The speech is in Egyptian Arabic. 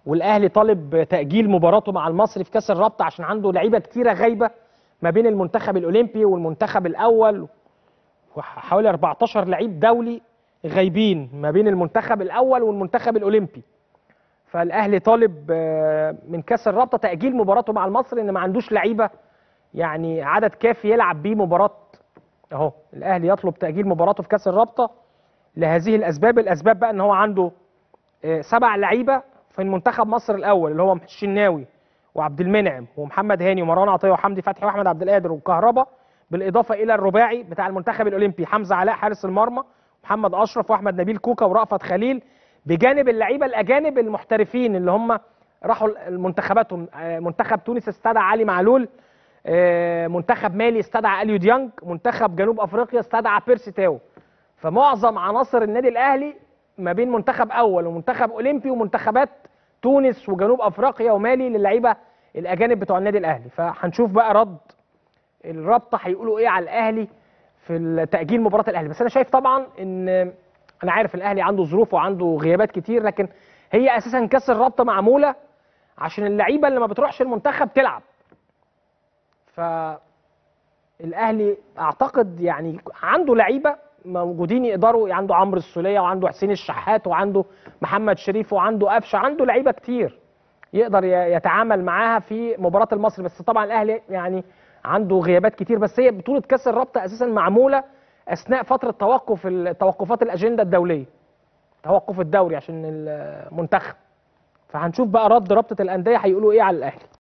والاهلي طالب تاجيل مباراته مع المصري في كاس الرابطه عشان عنده لعيبه كتيره غايبه ما بين المنتخب الاولمبي والمنتخب الاول وحوالي 14 لعيب دولي غايبين ما بين المنتخب الاول والمنتخب الاولمبي فالاهلي طالب آه، من كاس الرابطه تاجيل مباراته مع المصري ان ما عندوش لعيبه يعني عدد كافي يلعب بيه مباراه اهو الاهلي يطلب تاجيل مباراته في كاس الرابطه لهذه الاسباب الاسباب بقى ان هو عنده آه، سبع لعيبه في المنتخب مصر الاول اللي هو الشناوي وعبد المنعم ومحمد هاني ومروان عطيه وحمدي فتحي واحمد عبد القادر وكهربا بالاضافه الى الرباعي بتاع المنتخب الاولمبي حمزه علاء حارس المرمى محمد اشرف واحمد نبيل كوكا ورأفت خليل بجانب اللعيبه الاجانب المحترفين اللي هم راحوا المنتخباتهم آه، منتخب تونس استدعى علي معلول آه، منتخب مالي استدعى اليو ديانج منتخب جنوب افريقيا استدعى بيرسي تاو فمعظم عناصر النادي الاهلي ما بين منتخب اول ومنتخب اولمبي ومنتخبات تونس وجنوب افريقيا ومالي للعيبه الاجانب بتوع النادي الاهلي فهنشوف بقى رد الرابطه هيقولوا ايه على الاهلي في تاجيل مباراه الاهلي بس انا شايف طبعا ان انا عارف الاهلي عنده ظروف وعنده غيابات كتير لكن هي اساسا كاس الرابطه معموله عشان اللعيبه اللي ما بتروحش المنتخب تلعب ف الاهلي اعتقد يعني عنده لعيبه موجودين يقدروا عنده عمرو السوليه وعنده حسين الشحات وعنده محمد شريف وعنده قفشه عنده لعيبه كتير يقدر ي- يتعامل معاها في مباراه المصري بس طبعا الاهلي يعني عنده غيابات كتير بس هي بطوله كاس الرابطه اساسا معموله اثناء فتره توقف ال- توقفات الاجنده الدوليه توقف الدوري عشان المنتخب فهنشوف بقى رد رابطه الانديه هيقولوا ايه على الاهلي